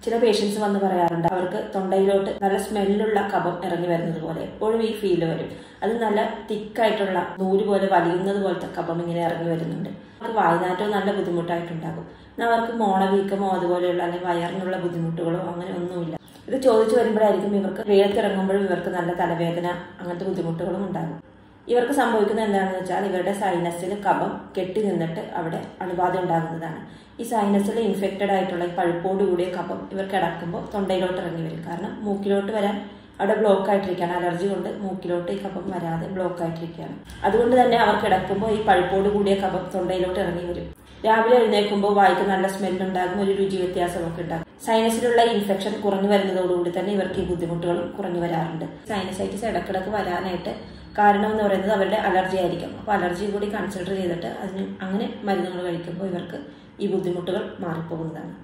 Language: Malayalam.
ചില പേഷ്യൻസ് വന്ന് പറയാറുണ്ട് അവർക്ക് തൊണ്ടയിലോട്ട് നല്ല സ്മെല്ലുള്ള കഫം ഇറങ്ങി വരുന്നത് പോലെ എപ്പോഴും ഈ ഫീല് വരും അത് നല്ല തിക്കായിട്ടുള്ള നൂല് പോലെ വലിയുന്നത് പോലത്തെ കഫം ഇങ്ങനെ ഇറങ്ങി വരുന്നുണ്ട് അവർക്ക് വായുനാറ്റവും നല്ല ബുദ്ധിമുട്ടായിട്ടുണ്ടാകും എന്നാൽ അവർക്ക് മോണവീക്കമോ അതുപോലെയുള്ള അല്ലെങ്കിൽ വയറിനുള്ള ബുദ്ധിമുട്ടുകളോ അങ്ങനെ ഒന്നുമില്ല ഇത് ചോദിച്ചു വരുമ്പോഴായിരിക്കും ഇവർക്ക് വെയിലത്തിറങ്ങുമ്പോഴും ഇവർക്ക് നല്ല തലവേദന അങ്ങനത്തെ ബുദ്ധിമുട്ടുകളും ഉണ്ടാകും ഇവർക്ക് സംഭവിക്കുന്നത് എന്താണെന്ന് വെച്ചാൽ ഇവരുടെ സൈനസിൽ കഫം കെട്ടി നിന്നിട്ട് അവിടെ അണുബാധ ഉണ്ടാകുന്നതാണ് ഈ സൈനസിൽ ഇൻഫെക്റ്റഡ് ആയിട്ടുള്ള ഈ പഴുപ്പോട് കൂടിയ കഫം ഇവർ കിടക്കുമ്പോൾ തൊണ്ടയിലോട്ട് ഇറങ്ങി വരും കാരണം മൂക്കിലോട്ട് വരാൻ അവിടെ ബ്ലോക്ക് ആയിട്ടിരിക്കുകയാണ് അലർജി കൊണ്ട് മൂക്കിലോട്ട് ഈ കഫം വരാതെ ബ്ലോക്ക് ആയിട്ടിരിക്കുകയാണ് അതുകൊണ്ട് തന്നെ അവർ കിടക്കുമ്പോൾ ഈ പഴുപ്പോട് കൂടിയ കഫം തൊണ്ടയിലോട്ട് ഇറങ്ങി വരും രാവിലെ എഴുന്നേൽക്കുമ്പോൾ വായിക്ക് നല്ല സ്മെൽ ഉണ്ടാകും ഒരു രുചി വ്യത്യാസമൊക്കെ ഉണ്ടാകും സൈനസിലുള്ള ഇൻഫെക്ഷൻ കുറഞ്ഞു വരുന്നതോടുകൂടി തന്നെ ഇവർക്ക് ഈ ബുദ്ധിമുട്ടുകളും കുറഞ്ഞു വരാറുണ്ട് സൈനസൈറ്റിസ് ഇടക്കിടക്ക് വരാനായിട്ട് കാരണം എന്ന് പറയുന്നത് അവരുടെ അലർജി ആയിരിക്കും അപ്പോൾ അലർജി കൂടി കൺസിഡർ ചെയ്തിട്ട് അതിന് അങ്ങനെ മരുന്നുകൾ കഴിക്കുമ്പോൾ ഇവർക്ക് ഈ ബുദ്ധിമുട്ടുകൾ മാറിപ്പോകുന്നതാണ്